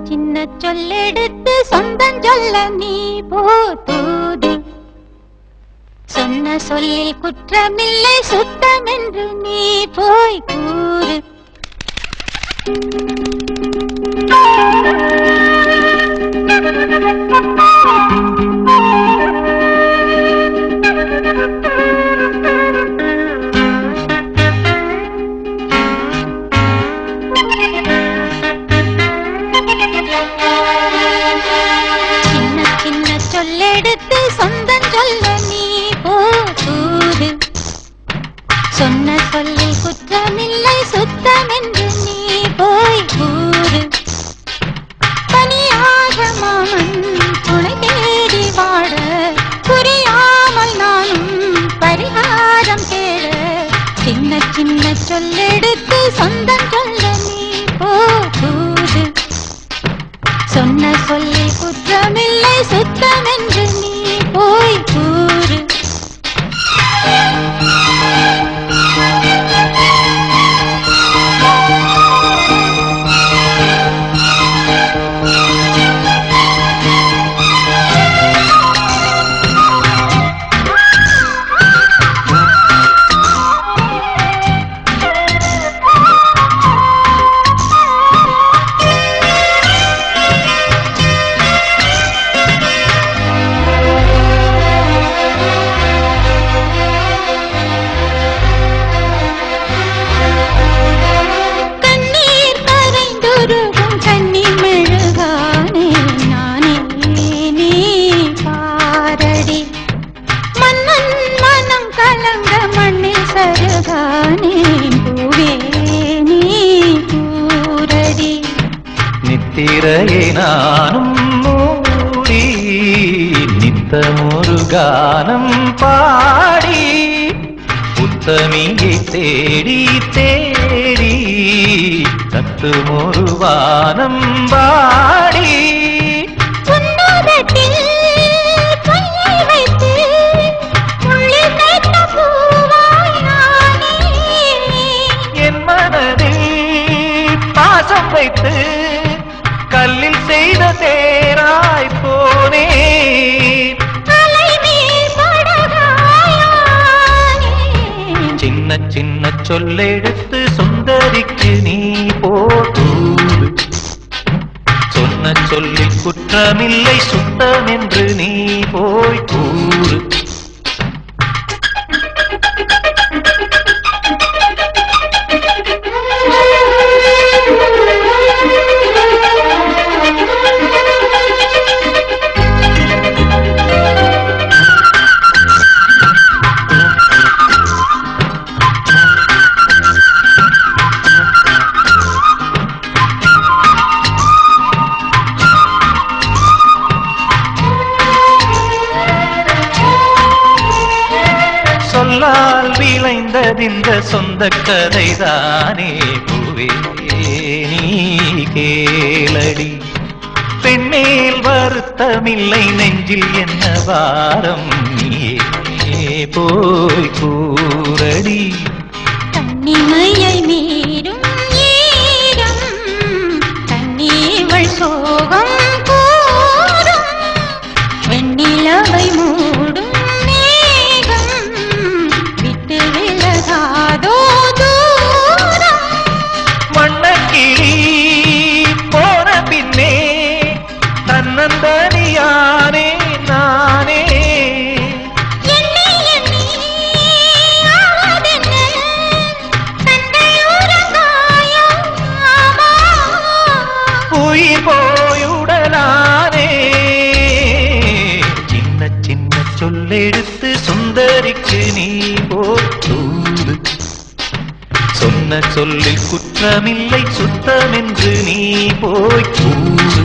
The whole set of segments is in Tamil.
சின்ன சொல்லெடுத்து சொந்தம் சொல்ல நீ போதூது சொன்ன சொல்லில் குற்றமில்லை சுத்தம் என்று நீ போய் கூறு சின்ன சின்ன சொல்லெடுத்து சொந்தம் சொல்ல நீ போதூது சொன்ன சொல்லில் குற்றமில்லை சுத்தம் என்று நீ போய் கூறு தனியாக மாமன் துணை தேடி வாழ புரியாமல் நானும் பரிகாரம் தேட சின்ன சின்ன சொல்லெடுத்து சொந்தம் சொல்ல நீ போதூது சொன்ன சொல்லி குற்றமில்லை சுத்தம் என்று நீ போய் கூறு கண்ணீர் கரைந்துருகும் கண்ணீர் மெழுகானே நானே நீ பாரடி மன்னன் மனம் கலங்க மண்ணில் சருகானே பூவே நீ கூரடி நித்திரையை நானும் மூடி நித்தமொரு கானம் பாடி உத்தமியை தேடி தேடி கத்துமொரு வானம் பாடி உன்னதத்தில் கையை வைத்து முள்ளில் தைத்த பூவாய் நானே என் மனதில் பாசம் வைத்து கல்லில் செய்த தேராய் போனே அலைமேல் படகாயானே. சின்ன சின்ன சொல்லெடுத்து சுந்தரிக்கு நீ போதூது சொன்ன சொல்லில் குற்றமில்லை சுத்தம் என்று நீ போய் கூறு சொல்லால் விளைந்ததிந்த சொந்த கதைதானே பூவே நீ கேளடி பெண்ணேல் வருத்தமில்லை நெஞ்சில் என்ன வாரம் நீயே போய் கூறடி கண்ணிமையை மீறும் ஈரம் கண்ணீவள் சோகம் கூறும் வெண்ணிலவை மூடும் மேகம் விட்டு விலகாதோ தூரம் மண்ணக்கிளி போன பின்னே தன்னந்தனியானே நானே எண்ணி எண்ணி ஆவதென்ன சண்டையூர காயம் ஆமா உயிர் போயுடலானே சின்ன சின்ன சொல்லெடுத்து சுந்தரிக்கு நீ போத்தூது சொன்ன சொல்லில் குற்றமில்லை சுத்தமென்று நீ போய் கூறு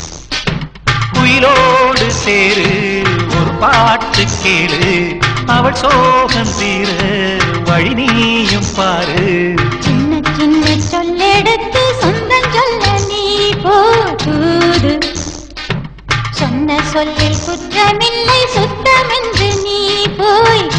குயிலோடு சேரு ஒரு பாட்டு கேளு அவள் சோகம் தீர வழி நீயும் பாரு சின்ன சின்ன சொல்லெடுத்து சொந்தம் சொல்ல நீ போதூது சொன்ன சொல்லில் குற்றமில்லை சுத்தமென்று நீ போய்